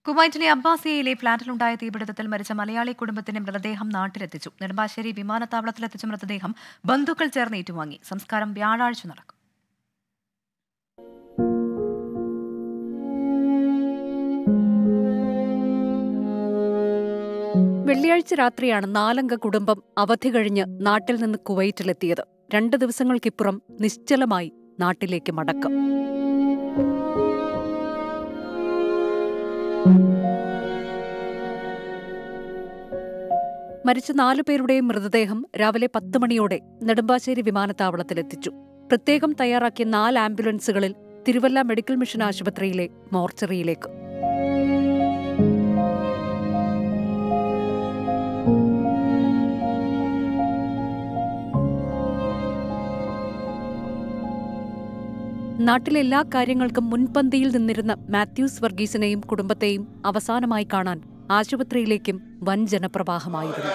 കുവൈറ്റിലെ അബ്ബാസിയയിലെ ഫ്ളാറ്റിലുണ്ടായ തീപിടുത്തത്തിൽ മരിച്ച മലയാളി കുടുംബത്തിന്റെ മൃതദേഹം നാട്ടിലെത്തിച്ചു നെടുമ്പാശ്ശേരി വിമാനത്താവളത്തിലെത്തിച്ച മൃതദേഹം ബന്ധുക്കൾ ചേർന്ന് ഏറ്റുവാങ്ങി സംസ്കാരം വ്യാഴാഴ്ച നടക്കും വെള്ളിയാഴ്ച രാത്രിയാണ് നാലംഗ കുടുംബം അവധി കഴിഞ്ഞ് നാട്ടിൽ നിന്ന് കുവൈറ്റിലെത്തിയത് രണ്ട് ദിവസങ്ങൾക്കിപ്പുറം നിശ്ചലമായി നാട്ടിലേക്ക് മടക്കം മരിച്ച നാലു പേരുടെയും മൃതദേഹം രാവിലെ പത്ത് മണിയോടെ നെടുമ്പാശ്ശേരി വിമാനത്താവളത്തിലെത്തിച്ചു പ്രത്യേകം തയ്യാറാക്കിയ നാല് ആംബുലൻസുകളിൽ തിരുവല്ല മെഡിക്കൽ മിഷൻ ആശുപത്രിയിലെ മോർച്ചറിയിലേക്ക് നാട്ടിലെ എല്ലാ കാര്യങ്ങൾക്കും മുൻപന്തിയിൽ നിന്നിരുന്ന മാത്യൂസ് വർഗീസിനെയും കുടുംബത്തെയും അവസാനമായി കാണാൻ ആശുപത്രിയിലേക്കും വൻ ജനപ്രവാഹമായിരുന്നു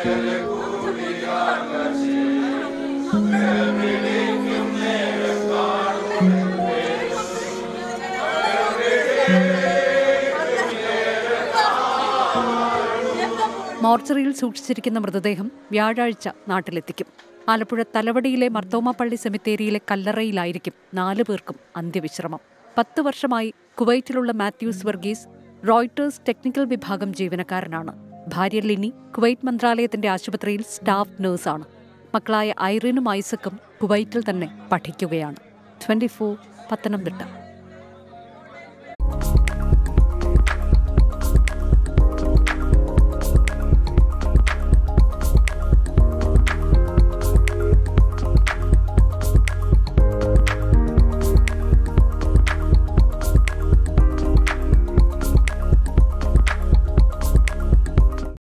മോർച്ചറിയിൽ സൂക്ഷിച്ചിരിക്കുന്ന മൃതദേഹം വ്യാഴാഴ്ച നാട്ടിലെത്തിക്കും ആലപ്പുഴ തലവടിയിലെ മർത്തോമ പള്ളി സെമിത്തേരിയിലെ കല്ലറയിലായിരിക്കും നാലു പേർക്കും അന്ത്യവിശ്രമം പത്ത് വർഷമായി കുവൈറ്റിലുള്ള മാത്യൂസ് വർഗീസ് റോയിട്ടേഴ്സ് ടെക്നിക്കൽ വിഭാഗം ജീവനക്കാരനാണ് ഭാര്യ ലിനി കുവൈറ്റ് മന്ത്രാലയത്തിന്റെ ആശുപത്രിയിൽ സ്റ്റാഫ് നഴ്സാണ് മക്കളായ ഐറിനും ഐസക്കും കുവൈറ്റിൽ തന്നെ പഠിക്കുകയാണ് ട്വന്റി പത്തനംതിട്ട